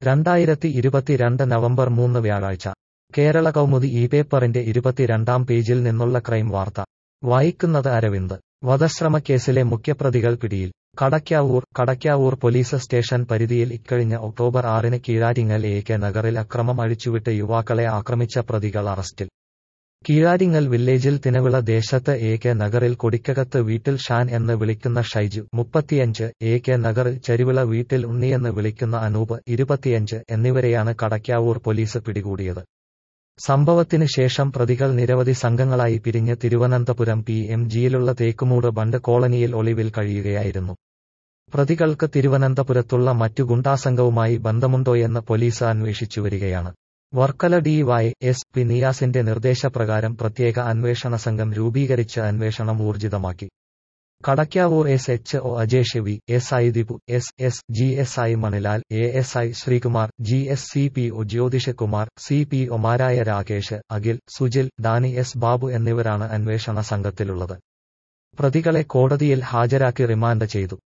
രണ്ടായിരത്തി ഇരുപത്തിരണ്ട് നവംബർ മൂന്ന് വ്യാഴാഴ്ച കേരള കൗമുദി ഈ പേപ്പറിന്റെ ഇരുപത്തിരണ്ടാം പേജിൽ നിന്നുള്ള ക്രൈം വാർത്ത വായിക്കുന്നത് അരവിന്ദ് വധശ്രമക്കേസിലെ മുഖ്യപ്രതികൾ പിടിയിൽ കടയ്ക്കാവൂർ കടയ്ക്കാവൂർ പോലീസ് സ്റ്റേഷൻ പരിധിയിൽ ഇക്കഴിഞ്ഞ ഒക്ടോബർ ആറിന് കീഴാരിങ്ങൽ എ കെ നഗറിൽ അക്രമം അഴിച്ചുവിട്ട് യുവാക്കളെ ആക്രമിച്ച പ്രതികൾ അറസ്റ്റിൽ കീഴാരിങ്ങൽ വില്ലേജിൽ തിനവിള ദേശത്ത് എ കെ നഗറിൽ കൊടിക്കകത്ത് വീട്ടിൽ ഷാൻ എന്ന് വിളിക്കുന്ന ഷൈജു മുപ്പത്തിയഞ്ച് എ കെ നഗറിൽ ചരിവിള വീട്ടിൽ ഉണ്ണിയെന്ന് വിളിക്കുന്ന അനൂപ് ഇരുപത്തിയഞ്ച് എന്നിവരെയാണ് കടയ്ക്കാവൂർ പോലീസ് പിടികൂടിയത് സംഭവത്തിന് ശേഷം പ്രതികൾ നിരവധി സംഘങ്ങളായി പിരിഞ്ഞ് തിരുവനന്തപുരം പി എം ജിയിലുള്ള തേക്കുമൂട് ബണ്ട് കോളനിയിൽ ഒളിവിൽ കഴിയുകയായിരുന്നു പ്രതികൾക്ക് തിരുവനന്തപുരത്തുള്ള മറ്റു ഗുണ്ടാസംഘവുമായി ബന്ധമുണ്ടോയെന്ന് പോലീസ് അന്വേഷിച്ചു വരികയാണ് Varkala D Y S P നിയാസിന്റെ നിർദ്ദേശപ്രകാരം പ്രത്യേക അന്വേഷണ സംഘം രൂപീകരിച്ച് അന്വേഷണം ഊർജിതമാക്കി Kadakkavoor S H O Ajesh V S I Dipu S S G S I Manilal A S I Sreekumar G S C P O Jyothish Kumar C P ഒമാരായ രാകേഷ് അഖിൽ സുജിൽ ഡാനി എസ് ബാബു എന്നിവരാണ് അന്വേഷണ സംഘത്തിലുള്ളത് പ്രതികളെ കോടതിയിൽ ഹാജരാക്കി റിമാൻഡ് ചെയ്തു